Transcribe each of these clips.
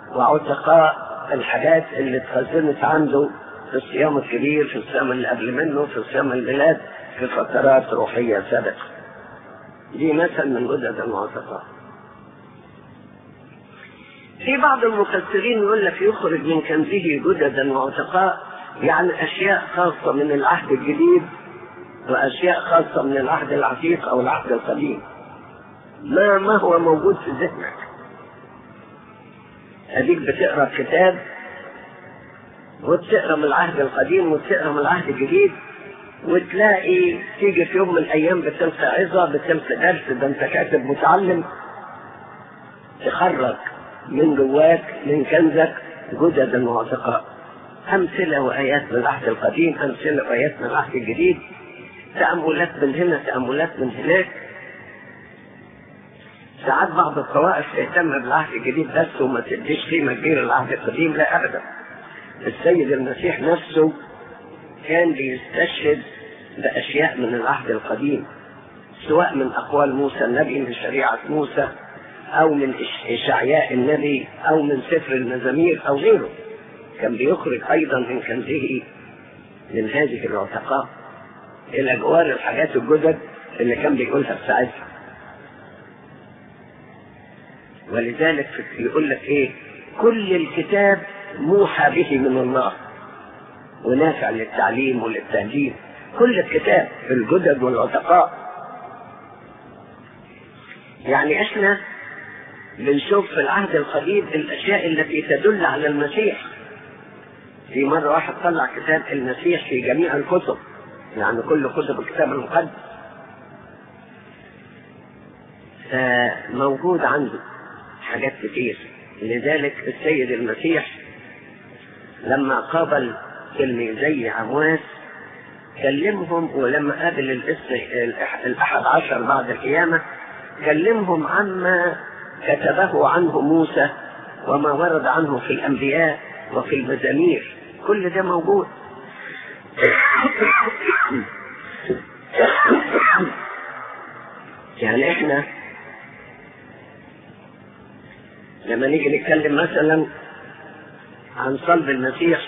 وعتقاء الحاجات اللي اتخزنت عنده في الصيام الكبير في الصيام اللي قبل منه في صيام البلاد في فترات روحية سابقة دي مثل من جدد المعتقات في بعض المفسرين يقول لك يخرج من كنزه جددا وعتقاء يعني اشياء خاصة من العهد الجديد واشياء خاصة من العهد العتيق او العهد القديم ما ما هو موجود في ذهنك اديك بتقرا كتاب وتقرا من العهد القديم وتقرا من العهد الجديد وتلاقي تيجي في يوم من الايام بتلقى عظه بتلقى درس ده انت كاتب متعلم تخرج من جواك من كنزك جدد المعتقات امثله وايات من العهد القديم امثله وايات من العهد الجديد تاملات من هنا تاملات من هناك ساعات بعض الطوائف تهتم بالعهد الجديد بس وما تديش قيمه كبيره للعهد القديم لا ابدا السيد المسيح نفسه كان بيستشهد باشياء من العهد القديم سواء من اقوال موسى النبي من شريعه موسى او من اشعياء النبي او من سفر المزامير او غيره كان بيخرج ايضا من كنزه من هذه العتقاء الى جوار الحاجات الجدد اللي كان بيقولها في ساعتها ولذلك يقول لك ايه كل الكتاب موحى به من الله ونافع للتعليم وللتهذيب كل الكتاب الجدد والعتقاء يعني احنا بنشوف في العهد القديم الاشياء التي تدل على المسيح في مرة واحد طلع كتاب المسيح في جميع الكتب يعني كل كتب الكتاب المقدس موجود عنده حاجات كتير لذلك السيد المسيح لما قابل تلميذي عمواس كلمهم ولما قابل الاسم الأحد عشر بعد القيامة كلمهم عما كتبه عنه موسى وما ورد عنه في الأنبياء وفي المزامير كل ده موجود يعني احنا لما نيجي نتكلم مثلا عن صلب المسيح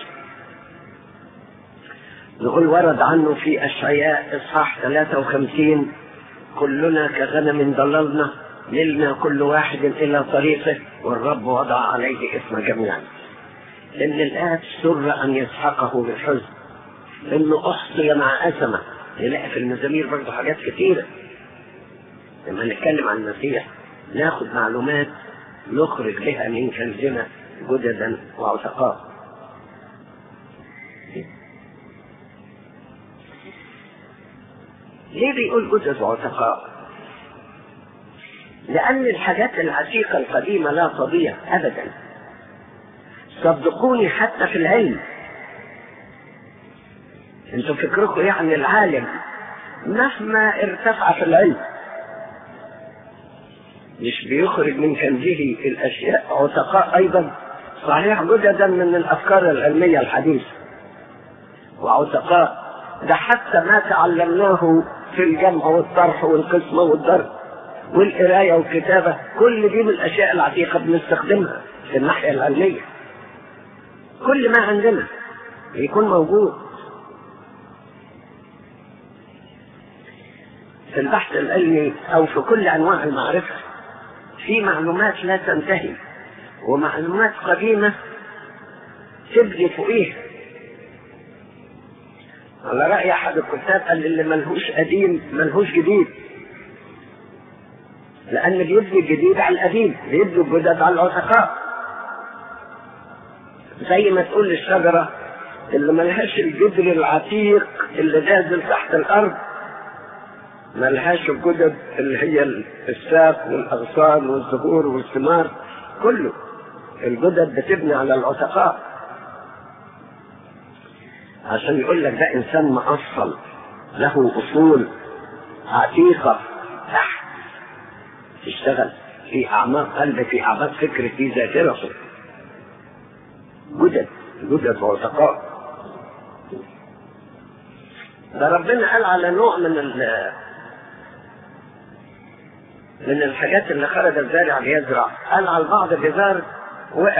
نقول ورد عنه في أشعياء إصحاح 53 كلنا كغنم ضللنا ملنا كل واحد إلى طريقه والرب وضع عليه إثم جميعا إن الآب سر أن يسحقه بالحزن إنه أحصي مع أسمة نلاقي في المزامير برضه حاجات كتيرة لما نتكلم عن المسيح ناخد معلومات نخرج بها من كنزنا جددا وعتقاء ليه بيقول جدد وعتقاء لأن الحاجات العتيقة القديمة لا تضيع أبدا صدقوني حتى في العلم انتوا فكركم يعني العالم مهما ارتفع في العلم مش بيخرج من كنزه الاشياء عتقاء ايضا صحيح جددا من الافكار العلميه الحديثه وعتقاء ده حتى ما تعلمناه في الجمع والطرح والقسمه والضرب والقرايه والكتابه كل دي من الاشياء العتيقه بنستخدمها في الناحيه العلميه كل ما عندنا يكون موجود في البحث العلمي او في كل انواع المعرفه في معلومات لا تنتهي ومعلومات قديمة تبني فوقيها على رأي أحد الكتاب قال اللي ملهوش قديم ملهوش جديد لأن بيبني الجديد على القديم بيبني الجدد على العتقاء زي ما تقول الشجرة اللي ملهاش الجدر العتيق اللي نازل تحت الأرض ملهاش الجدد اللي هي الساق والاغصان والزهور والثمار كله الجدد بتبني على العتقاء عشان يقول لك ده انسان مأصل له اصول عتيقه تحت تشتغل في اعماق قلبه في اعماق فكره في ذاكرته جدد جدد وعتقاء ده ربنا قال على نوع من ال من الحاجات اللي خرج الزارع ليزرع قال على البعض جزار وقع